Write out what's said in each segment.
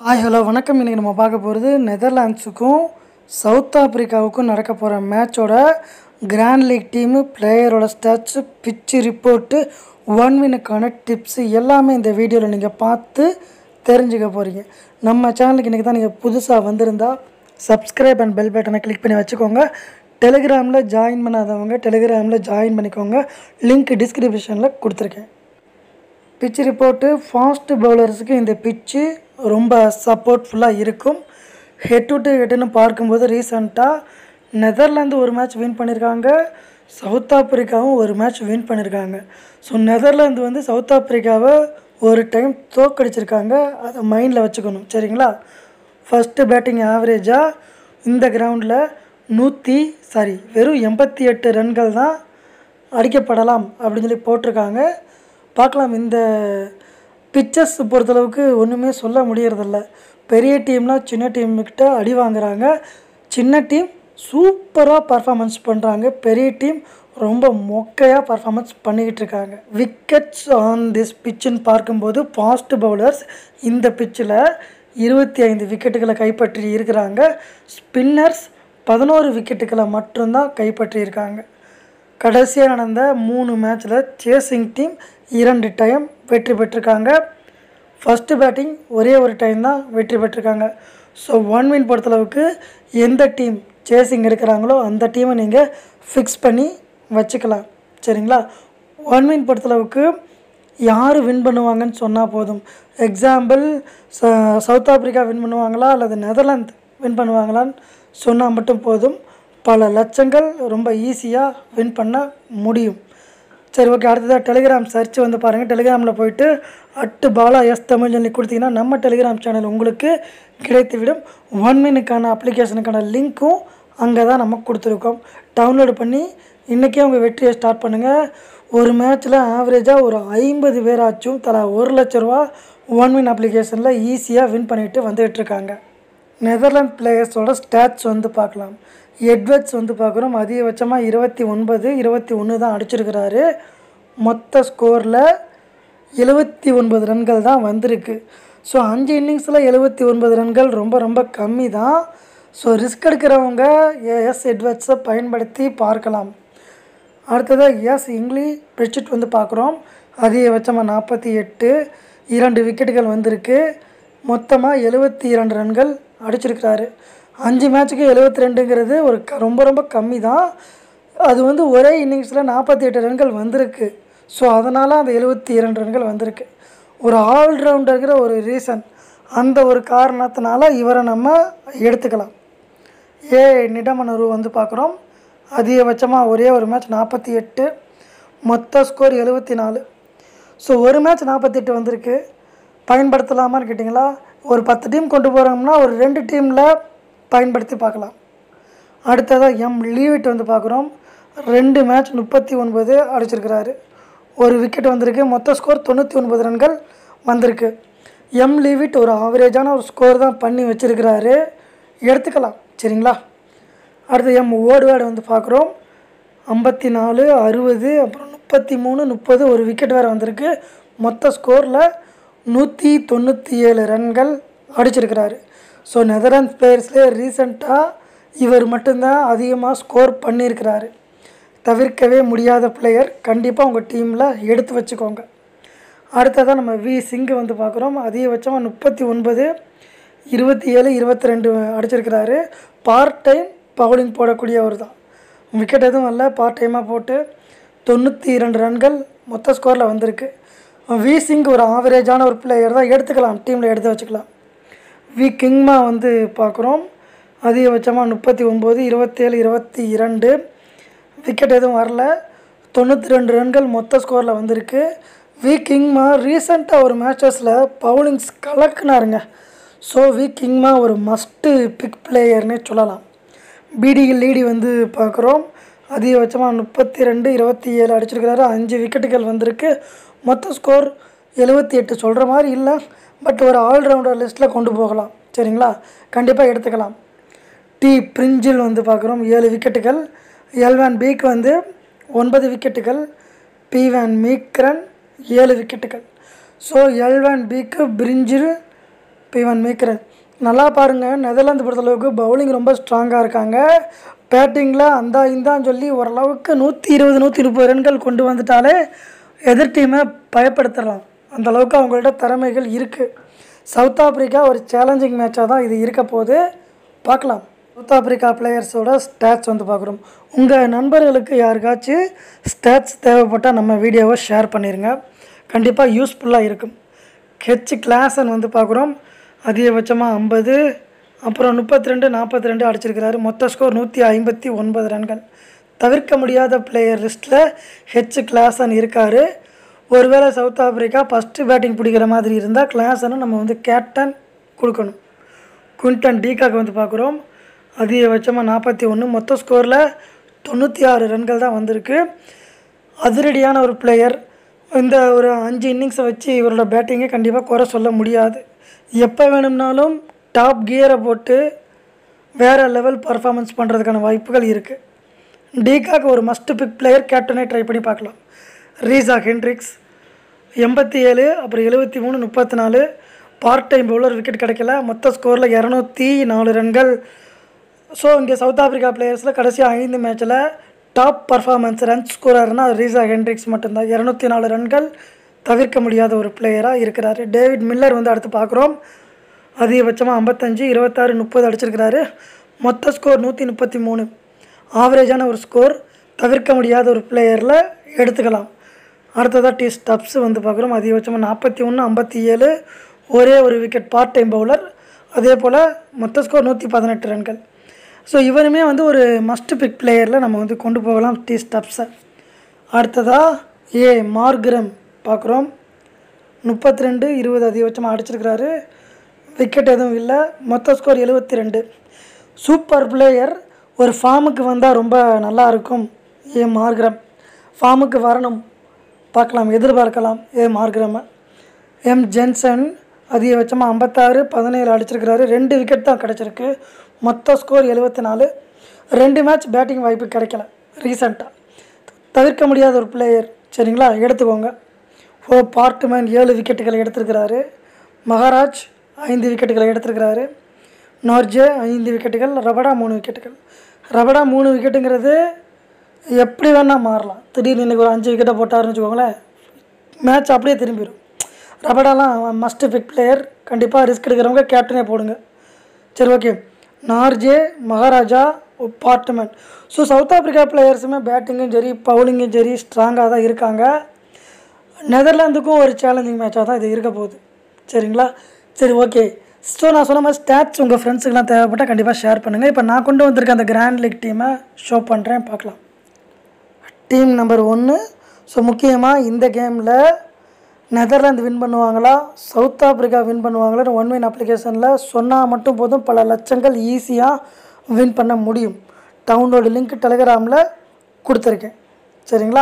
hi hello வணக்கம் இன்றைக்கி நம்ம பார்க்க போகிறது நெதர்லாண்ட்ஸுக்கும் சவுத் ஆப்பிரிக்காவுக்கும் நடக்க போகிற மேட்சோட கிராண்ட் லீக் டீமு பிளேயரோட ஸ்டாட்ஸு பிச்சு ரிப்போர்ட்டு ஒன் வினுக்கான டிப்ஸு எல்லாமே இந்த வீடியோவில் நீங்கள் பார்த்து தெரிஞ்சுக்க போகிறீங்க நம்ம சேனலுக்கு இன்றைக்கி தான் நீங்கள் புதுசாக வந்திருந்தா சப்ஸ்கிரைப் அண்ட் பெல் பட்டனை கிளிக் பண்ணி வச்சுக்கோங்க டெலிகிராமில் ஜாயின் பண்ணாதவங்க டெலிகிராமில் ஜாயின் பண்ணிக்கோங்க லிங்க் டிஸ்கிரிப்ஷனில் கொடுத்துருக்கேன் பிச் ரிப்போர்ட்டு ஃபாஸ்ட் பவுலர்ஸுக்கு இந்த பிச்சு ரொம்ப சப்போர்ட்ஃபுல்லாக இருக்கும் ஹெட் டு ஹெட்டுன்னு பார்க்கும்போது ரீசண்டாக நெதர்லாந்து ஒரு மேட்ச் வின் பண்ணியிருக்காங்க சவுத் ஆப்பிரிக்காவும் ஒரு மேட்ச் வின் பண்ணியிருக்காங்க ஸோ நெதர்லாந்து வந்து சவுத் ஆப்பிரிக்காவை ஒரு டைம் தோக்கடிச்சிருக்காங்க அதை மைண்டில் வச்சுக்கணும் சரிங்களா ஃபஸ்ட்டு பேட்டிங் ஆவரேஜாக இந்த கிரவுண்டில் நூற்றி சாரி வெறும் எண்பத்தி எட்டு ரன்கள் தான் அடிக்கப்படலாம் அப்படின்னு சொல்லி போட்டிருக்காங்க பார்க்கலாம் இந்த பிச்சர்ஸ் பொறுத்தளவுக்கு ஒன்றுமே சொல்ல முடியறதில்ல பெரிய டீம்லாம் சின்ன டீம்கிட்ட அடி வாங்குறாங்க சின்ன டீம் சூப்பராக பர்ஃபார்மன்ஸ் பண்ணுறாங்க பெரிய டீம் ரொம்ப மொக்கையாக பர்ஃபார்மன்ஸ் பண்ணிக்கிட்டு இருக்காங்க விக்கெட்ஸ் ஆன் திஸ் பிச்சுன்னு பார்க்கும்போது ஃபாஸ்ட் பவுலர்ஸ் இந்த பிச்சில் இருபத்தி ஐந்து விக்கெட்டுகளை கைப்பற்றி இருக்கிறாங்க ஸ்பின்னர்ஸ் பதினோரு விக்கெட்டுகளை மட்டும்தான் கைப்பற்றி இருக்காங்க கடைசியாக நடந்த மூணு மேட்ச்சில் சேசிங் டீம் இரண்டு டைம் வெற்றி பெற்றிருக்காங்க ஃபஸ்ட்டு பேட்டிங் ஒரே ஒரு டைம் தான் வெற்றி பெற்றிருக்காங்க ஸோ ஒன் வின் பொறுத்தளவுக்கு எந்த டீம் சேசிங் எடுக்கிறாங்களோ அந்த டீமை நீங்கள் ஃபிக்ஸ் பண்ணி வச்சுக்கலாம் சரிங்களா ஒன் வின் பொறுத்தளவுக்கு யார் வின் பண்ணுவாங்கன்னு சொன்னால் போதும் எக்ஸாம்பிள் ச சவுத் ஆப்பிரிக்கா வின் பண்ணுவாங்களா அல்லது நெதர்லாந்து வின் பண்ணுவாங்களான்னு சொன்னால் மட்டும் போதும் பல லட்சங்கள் ரொம்ப ஈஸியாக வின் பண்ண முடியும் சரி ஓகே அடுத்ததாக டெலிகிராம் சர்ச் வந்து பாருங்கள் டெலிகிராமில் போயிட்டு அட்டு பாலா எஸ் தமிழ் சொல்லி கொடுத்தீங்கன்னா நம்ம டெலிகிராம் சேனல் உங்களுக்கு கிடைத்துவிடும் ஒன் மினுக்கான அப்ளிகேஷனுக்கான லிங்க்கும் அங்கே தான் நம்ம கொடுத்துருக்கோம் டவுன்லோடு பண்ணி இன்றைக்கே உங்கள் வெற்றியை ஸ்டார்ட் பண்ணுங்கள் ஒரு மேட்ச்சில் ஆவரேஜாக ஒரு ஐம்பது பேராச்சும் தலா ஒரு லட்ச ரூபா ஒன் வின் அப்ளிகேஷனில் ஈஸியாக வின் பண்ணிட்டு வந்துகிட்டு இருக்காங்க நெதர்லாந்து பிளேயர்ஸோட ஸ்டாட்ஸ் வந்து பார்க்கலாம் எட்வர்ட்ஸ் வந்து பார்க்குறோம் அதிகபட்சமாக இருபத்தி ஒன்பது இருபத்தி ஒன்று தான் அடிச்சிருக்கிறாரு மொத்த ஸ்கோரில் எழுபத்தி ஒன்பது ரன்கள் தான் வந்திருக்கு ஸோ அஞ்சு இன்னிங்ஸில் எழுபத்தி ஒன்பது ரன்கள் ரொம்ப ரொம்ப கம்மி தான் ஸோ ரிஸ்க் எடுக்கிறவங்க எஸ் எட்வர்ட்ஸை பயன்படுத்தி பார்க்கலாம் அடுத்ததாக எஸ் இங்கிலி பெட்ஷீட் வந்து பார்க்குறோம் அதிகபட்சமாக நாற்பத்தி எட்டு இரண்டு விக்கெட்டுகள் வந்திருக்கு மொத்தமாக எழுபத்தி இரண்டு ரன்கள் அடிச்சிருக்கிறாரு அஞ்சு மேட்ச்சுக்கு எழுபத்தி ரெண்டுங்கிறது ஒரு க ரொம்ப ரொம்ப கம்மி தான் அது வந்து ஒரே இன்னிங்ஸில் நாற்பத்தி எட்டு ரன்கள் வந்திருக்கு ஸோ அதனால் அந்த எழுபத்தி இரண்டு ரன்கள் வந்திருக்கு ஒரு ஆல்ரவுண்டருங்கிற ஒரு ரீசன் அந்த ஒரு காரணத்தினால இவரை நம்ம எடுத்துக்கலாம் ஏ நிடமனரு வந்து பார்க்குறோம் அதிகபட்சமாக ஒரே ஒரு மேட்ச் நாற்பத்தி எட்டு மொத்த ஸ்கோர் எழுபத்தி நாலு ஸோ ஒரு மேட்ச் நாற்பத்தெட்டு வந்திருக்கு பயன்படுத்தலாமான்னு கேட்டிங்களா ஒரு பத்து டீம் கொண்டு போகிறோம்னா ஒரு ரெண்டு டீமில் பயன்படுத்தி பார்க்கலாம் அடுத்ததாக எம் லீவிட் வந்து பார்க்குறோம் ரெண்டு மேட்ச் முப்பத்தி ஒன்பது அடிச்சிருக்கிறாரு ஒரு விக்கெட் வந்திருக்கு மொத்த ஸ்கோர் தொண்ணூற்றி ஒன்பது ரன்கள் வந்திருக்கு எம் லீவிட் ஒரு ஆவரேஜான ஒரு ஸ்கோர் தான் பண்ணி வச்சுருக்கிறாரு எடுத்துக்கலாம் சரிங்களா அடுத்து எம் ஓடுவேடு வந்து பார்க்குறோம் ஐம்பத்தி நாலு அறுபது அப்புறம் முப்பத்தி மூணு முப்பது ஒரு விக்கெட் வேறு வந்திருக்கு மொத்த ஸ்கோரில் நூற்றி தொண்ணூற்றி ஏழு ரன்கள் அடிச்சிருக்கிறாரு ஸோ நெதர்லாந்து பிளேயர்ஸ்லேயே ரீசண்டாக இவர் மட்டும்தான் அதிகமாக ஸ்கோர் பண்ணியிருக்கிறாரு தவிர்க்கவே முடியாத பிளேயர் கண்டிப்பாக உங்கள் டீமில் எடுத்து வச்சுக்கோங்க அடுத்ததாக நம்ம வி சிங்கு வந்து பார்க்குறோம் அதிகபட்சமாக முப்பத்தி ஒன்பது இருபத்தி ஏழு இருபத்தி ரெண்டு அடிச்சிருக்கிறாரு பார்ட் டைம் பவுலிங் போடக்கூடியவர் தான் விக்கெட் எதுவும் இல்லை பார்ட் டைமாக போட்டு தொண்ணூற்றி இரண்டு ரன்கள் மொத்த ஸ்கோரில் வந்திருக்கு வி சிங் ஒரு ஆவரேஜான ஒரு பிளேயர் தான் எடுத்துக்கலாம் டீமில் எடுத்து வச்சுக்கலாம் வி கிங்மா வந்து பார்க்குறோம் அதிகபட்சமாக முப்பத்தி ஒம்பது இருபத்தேழு இருபத்தி இரண்டு விக்கெட் எதுவும் வரல தொண்ணூற்றி ரெண்டு ரன்கள் மொத்த ஸ்கோரில் வந்திருக்கு வி கிங்மா ரீசெண்டாக ஒரு மேட்சஸில் பவுலிங்ஸ் கலக்குனாருங்க ஸோ வி கிங்மா ஒரு மஸ்ட்டு பிக் பிளேயர்னே சொல்லலாம் பிடிஇ லீடி வந்து பார்க்குறோம் அதிகபட்சமாக முப்பத்தி ரெண்டு இருபத்தி ஏழு அடிச்சிருக்கிறாரு அஞ்சு விக்கெட்டுகள் வந்திருக்கு மொத்த ஸ்கோர் எழுபத்தி எட்டு சொல்கிற மாதிரி இல்லை பட் ஒரு ஆல்ரவுண்டர் லிஸ்ட்டில் கொண்டு போகலாம் சரிங்களா கண்டிப்பாக எடுத்துக்கலாம் டி பிரிஞ்சில் வந்து பார்க்குறோம் ஏழு விக்கெட்டுகள் எல்வேன் பீக் வந்து ஒன்பது விக்கெட்டுகள் பி வேன் மீக்ரன் ஏழு விக்கெட்டுகள் ஸோ எல்வேன் பீக்கு பிரிஞ்சில் பிவன் மீக்கரன் நல்லா பாருங்கள் நெதர்லாந்து பொறுத்தளவுக்கு பவுலிங் ரொம்ப ஸ்ட்ராங்காக இருக்காங்க பேட்டிங்கில் அந்த இந்தான்னு சொல்லி ஓரளவுக்கு நூற்றி இருபது நூற்றி முப்பது ரன்கள் கொண்டு வந்துட்டாலே எதிர் டீமை பயப்படுத்தலாம் அந்த அளவுக்கு அவங்கள்ட்ட திறமைகள் இருக்குது சவுத் ஆப்பிரிக்கா ஒரு சேலஞ்சிங் மேட்சாக தான் இது இருக்க போது பார்க்கலாம் சவுத் ஆப்பிரிக்கா பிளேயர்ஸோட ஸ்டாட்ஸ் வந்து பார்க்குறோம் உங்கள் நண்பர்களுக்கு யாருக்காச்சும் ஸ்டாட்ஸ் தேவைப்பட்டால் நம்ம வீடியோவை ஷேர் பண்ணிடுங்க கண்டிப்பாக யூஸ்ஃபுல்லாக இருக்கும் ஹெச் கிளாஸன் வந்து பார்க்குறோம் அதிகபட்சமாக ஐம்பது அப்புறம் முப்பத்தி ரெண்டு நாற்பத்தி ரெண்டு அடிச்சிருக்கிறாரு மொத்த ஸ்கோர் நூற்றி ஐம்பத்தி ஒன்பது ரன்கள் தவிர்க்க முடியாத பிளேயர் லிஸ்ட்டில் ஹெச் கிளாஸன் இருக்கார் ஒருவேளை சவுத் ஆப்பிரிக்கா ஃபஸ்ட்டு பேட்டிங் பிடிக்கிற மாதிரி இருந்தால் கிளாஸனும் நம்ம வந்து கேப்டன் கொடுக்கணும் குவிண்டன் டீகாக்கு வந்து பார்க்குறோம் அதிகபட்சமாக நாற்பத்தி ஒன்று மொத்த ஸ்கோரில் தொண்ணூற்றி ஆறு ரன்கள் தான் வந்திருக்கு அதிரடியான ஒரு பிளேயர் இந்த ஒரு அஞ்சு இன்னிங்ஸை வச்சு இவரோட பேட்டிங்கை கண்டிப்பாக குறை சொல்ல முடியாது எப்போ வேணும்னாலும் டாப் கியரை போட்டு வேறு லெவல் பர்ஃபார்மன்ஸ் பண்ணுறதுக்கான வாய்ப்புகள் இருக்குது டீகாக்கு ஒரு மஸ்ட் பிக் பிளேயர் கேப்டனே ட்ரை பண்ணி பார்க்கலாம் ரீசா ஹென்ட்ரிக்ஸ் எண்பத்தி ஏழு அப்புறம் எழுபத்தி மூணு முப்பத்தி நாலு பார்ட் டைம் பவுலர் விக்கெட் கிடைக்கல மொத்த ஸ்கோரில் இரநூத்தி நாலு ரன்கள் ஸோ இங்கே சவுத் ஆப்பிரிக்கா பிளேயர்ஸில் கடைசியாக ஐந்து மேட்ச்சில் டாப் பர்ஃபார்மன்ஸ் ரன் ஸ்கோரர்னா ரீசா ஹென்ட்ரிக்ஸ் மட்டும்தான் இரநூத்தி நாலு ரன்கள் தவிர்க்க முடியாத ஒரு பிளேயராக இருக்கிறாரு டேவிட் மில்லர் வந்து அடுத்து பார்க்குறோம் அதிகபட்சமாக ஐம்பத்தஞ்சு இருபத்தாறு முப்பது அடிச்சிருக்கிறாரு மொத்த ஸ்கோர் நூற்றி முப்பத்தி மூணு ஆவரேஜான ஒரு ஸ்கோர் தவிர்க்க முடியாத ஒரு பிளேயரில் எடுத்துக்கலாம் அடுத்ததாக டி ஸ்டப்ஸ் வந்து பார்க்குறோம் அதிகபட்சமாக நாற்பத்தி ஒன்று ஐம்பத்தி ஏழு ஒரே ஒரு விக்கெட் பார்ட் டைம் பவுலர் அதே போல் மொத்த ஸ்கோர் நூற்றி பதினெட்டு ரன்கள் ஸோ இவருமே வந்து ஒரு மஸ்ட் பிக் பிளேயரில் நம்ம வந்து கொண்டு போகலாம் டி ஸ்டப்ஸை அடுத்ததாக ஏ மார்க்ரம் பார்க்குறோம் முப்பத்தி ரெண்டு இருபது அதிகபட்சமாக அடிச்சிருக்கிறாரு விக்கெட் எதுவும் இல்லை மொத்த ஸ்கோர் எழுபத்தி ரெண்டு சூப்பர் பிளேயர் ஒரு ஃபார்முக்கு வந்தால் ரொம்ப நல்லா இருக்கும் ஏ மார்க்ரம் ஃபார்முக்கு வரணும் பார்க்கலாம் எதிர்பார்க்கலாம் ஏ மார்க்ரமை எம் ஜென்சன் அதிகபட்சமாக ஐம்பத்தாறு பதினேழு அடிச்சிருக்கிறாரு ரெண்டு விக்கெட் தான் கிடச்சிருக்கு மொத்த ஸ்கோர் எழுபத்தி நாலு ரெண்டு மேட்ச் பேட்டிங் வாய்ப்பு கிடைக்கல ரீசண்டாக தவிர்க்க முடியாத ஒரு பிளேயர் சரிங்களா எடுத்துக்கோங்க ஓ பார்ட்மேன் ஏழு விக்கெட்டுகளை எடுத்திருக்கிறாரு மகாராஜ் ஐந்து விக்கெட்டுகளை எடுத்திருக்கிறாரு நார்ஜே ஐந்து விக்கெட்டுகள் ரபடா மூணு விக்கெட்டுகள் ரபடா மூணு விக்கெட்டுங்கிறது எப்படி வேணால் மாறலாம் திடீர்னு இன்றைக்கி ஒரு அஞ்சு விக்கெட்டை போட்டாருன்னு வச்சுக்கோங்களேன் மேட்ச் அப்படியே திரும்பிடும் ரபடாலாம் மஸ்ட் பிக் பிளேயர் கண்டிப்பாக ரிஸ்க் எடுக்கிறவங்க கேப்டனே போடுங்க சரி ஓகே நார்ஜே மகாராஜா பார்ட்மெண்ட் ஸோ சவுத் ஆப்பிரிக்கா பிளேயர்ஸுமே பேட்டிங்கும் சரி பவுலிங்கும் சரி ஸ்ட்ராங்காக தான் இருக்காங்க நெதர்லாந்துக்கும் ஒரு சேலஞ்சிங் மேட்சாக தான் இது இருக்க போகுது சரிங்களா சரி ஓகே ஸோ நான் சொன்ன மாதிரி ஸ்டாட்ஸ் உங்கள் ஃப்ரெண்ட்ஸுக்கெலாம் தேவைப்பட்டால் கண்டிப்பாக ஷேர் பண்ணுங்கள் இப்போ நான் கொண்டு வந்திருக்க அந்த கிராண்ட் லீக் டீமை ஷோ பண்ணுறேன் பார்க்கலாம் டீம் நம்பர் ஒன்று ஸோ முக்கியமாக இந்த கேமில் நெதர்லாந்து வின் பண்ணுவாங்களா சவுத் ஆப்பிரிக்கா வின் பண்ணுவாங்களான்னு ஒன் வின் அப்ளிகேஷனில் சொன்னால் மட்டும் போதும் பல லட்சங்கள் ஈஸியாக வின் பண்ண முடியும் டவுன்லோடு லிங்க் டெலிகிராமில் கொடுத்துருக்கேன் சரிங்களா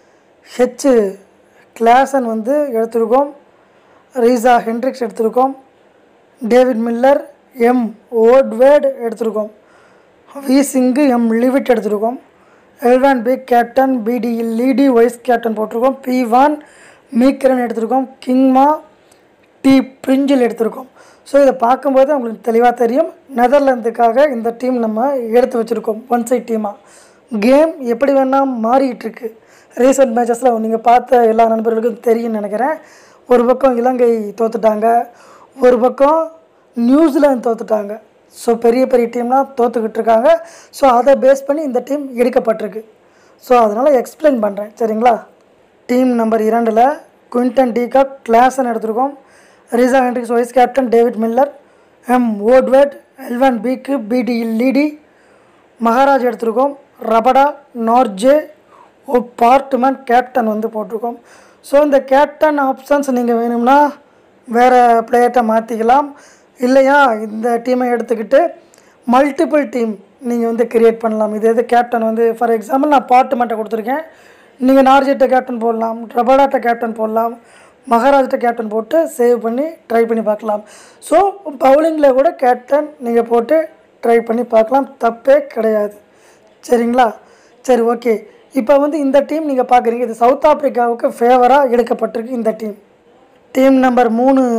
ஹெச் கிளாசன் வந்து எடுத்திருக்கோம் ரீசா ஹென்ட்ரிக்ஸ் எடுத்திருக்கோம் டேவிட் மில்லர் எம் ஓட்வேர்ட் எடுத்திருக்கோம் வி சிங்கு எம் லிவிட் எடுத்திருக்கோம் எல்வான் Beek captain B de Leede vice captain போட்டிருக்கோம் பி வான் மீக்கரன் எடுத்திருக்கோம் கிங்மா டி பிரிஞ்சில் எடுத்திருக்கோம் ஸோ இதை பார்க்கும்போது உங்களுக்கு தெளிவாக தெரியும் நெதர்லாந்துக்காக இந்த டீம் நம்ம எடுத்து வச்சுருக்கோம் ஒன் சைட் டீமாக கேம் எப்படி வேணால் மாறிட்டு இருக்கு ரீசெண்ட் மேட்சஸில் நீங்கள் பார்த்த எல்லா நண்பர்களுக்கும் தெரியும்னு நினைக்கிறேன் ஒரு பக்கம் இலங்கை தோத்துட்டாங்க ஒரு பக்கம் நியூசிலாந்து தோத்துட்டாங்க ஸோ பெரிய பெரிய டீம்லாம் தோத்துக்கிட்டு இருக்காங்க ஸோ அதை பேஸ் பண்ணி இந்த டீம் எடுக்கப்பட்டிருக்கு ஸோ அதனால் எக்ஸ்பிளைன் பண்ணுறேன் சரிங்களா டீம் நம்பர் இரண்டில் குவிண்டன் டீகா கிளாசன் எடுத்திருக்கோம் Reeza Hendricks vice captain David Miller M ஓட்வர்ட் L van Beek B de Leede Maharaj எடுத்திருக்கோம் Rabada Nortje O Baartman captain வந்து போட்டிருக்கோம் ஸோ இந்த கேப்டன் ஆப்ஷன்ஸ் நீங்கள் வேணும்னா வேறு பிளேயர்கிட்ட மாற்றிக்கலாம் இல்லையா இந்த டீமை எடுத்துக்கிட்டு மல்டிபிள் டீம் நீங்கள் வந்து கிரியேட் பண்ணலாம் இது எது கேப்டன் வந்து ஃபார் எக்ஸாம்பிள் நான் பார்ட்மெண்ட்டை கொடுத்துருக்கேன் நீங்கள் நார்ஜெட்டை கேப்டன் போடலாம் ரபடாட்ட கேப்டன் போடலாம் மகாராஜ்கிட்ட கேப்டன் போட்டு சேவ் பண்ணி ட்ரை பண்ணி பார்க்கலாம் ஸோ பவுலிங்கில் கூட கேப்டன் நீங்கள் போட்டு ட்ரை பண்ணி பார்க்கலாம் தப்பே கிடையாது சரிங்களா சரி ஓகே இப்போ வந்து இந்த டீம் நீங்கள் பார்க்குறீங்க இது சவுத் ஆப்பிரிக்காவுக்கு ஃபேவராக எடுக்கப்பட்டிருக்கு இந்த டீம் டீம் நம்பர் மூணு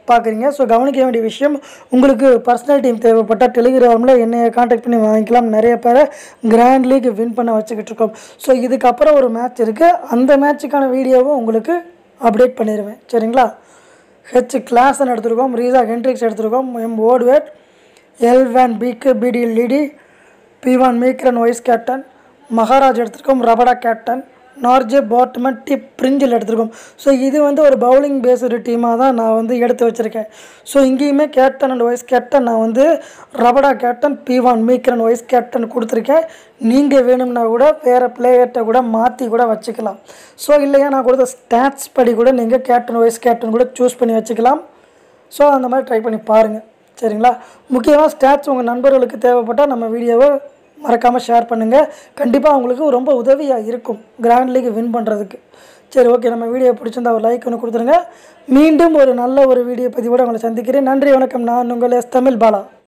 பார்க்குறீங்க ஸோ கவனிக்க வேண்டிய விஷயம் உங்களுக்கு பர்சனல் டீம் தேவைப்பட்டால் டெலிகிராமில் என்னைய காண்டாக்ட் பண்ணி வாங்கிக்கலாம் நிறைய பேரை கிராண்ட் லீக் வின் பண்ண வச்சுக்கிட்டு இருக்கோம் ஸோ இதுக்கப்புறம் ஒரு மேட்ச் இருக்குது அந்த மேட்ச்சுக்கான வீடியோவும் உங்களுக்கு அப்டேட் பண்ணிடுவேன் சரிங்களா ஹெச் கிளாஸ்ன்னு எடுத்திருக்கோம் ரீசா ஹென்ட்ரிக்ஸ் எடுத்திருக்கோம் எம் ஓட்வேட் L van Beek B de Leede P van Meekeren vice captain Maharaj எடுத்திருக்கோம் ரபடா கேப்டன் நார்ஜே பாட்மன் டிப் பிரிஞ்சில் எடுத்திருக்கோம் ஸோ இது வந்து ஒரு பவுலிங் பேஸ்டு டீமாக தான் நான் வந்து எடுத்து வச்சுருக்கேன் ஸோ இங்கேயுமே கேப்டன் அண்ட் வைஸ் கேப்டன் நான் வந்து Rabada captain P van Meekeren vice captain கொடுத்துருக்கேன் நீங்கள் வேணும்னா கூட வேறு பிளேயர்கிட்ட கூட மாற்றி கூட வச்சுக்கலாம் ஸோ இல்லையா நான் கொடுத்த ஸ்டாட்ஸ் படி கூட நீங்கள் கேப்டன் வைஸ் கேப்டன் கூட சூஸ் பண்ணி வச்சுக்கலாம் ஸோ அந்த மாதிரி ட்ரை பண்ணி பாருங்கள் சரிங்களா முக்கியமாக ஸ்டாட்ஸ் உங்கள் நண்பர்களுக்கு தேவைப்பட்டால் நம்ம வீடியோவை மறக்காமல் ஷேர் பண்ணுங்கள் கண்டிப்பாக அவங்களுக்கு ரொம்ப உதவியாக இருக்கும் கிராண்ட் லீக் வின் பண்ணுறதுக்கு சரி ஓகே நம்ம வீடியோ பிடிச்சிருந்தா ஒரு லைக் ஒன்று கொடுத்துருங்க மீண்டும் ஒரு நல்ல ஒரு வீடியோ பதிவோடு உங்களை சந்திக்கிறேன் நன்றி வணக்கம் நான் உங்கள் எஸ் தமிழ் பாலா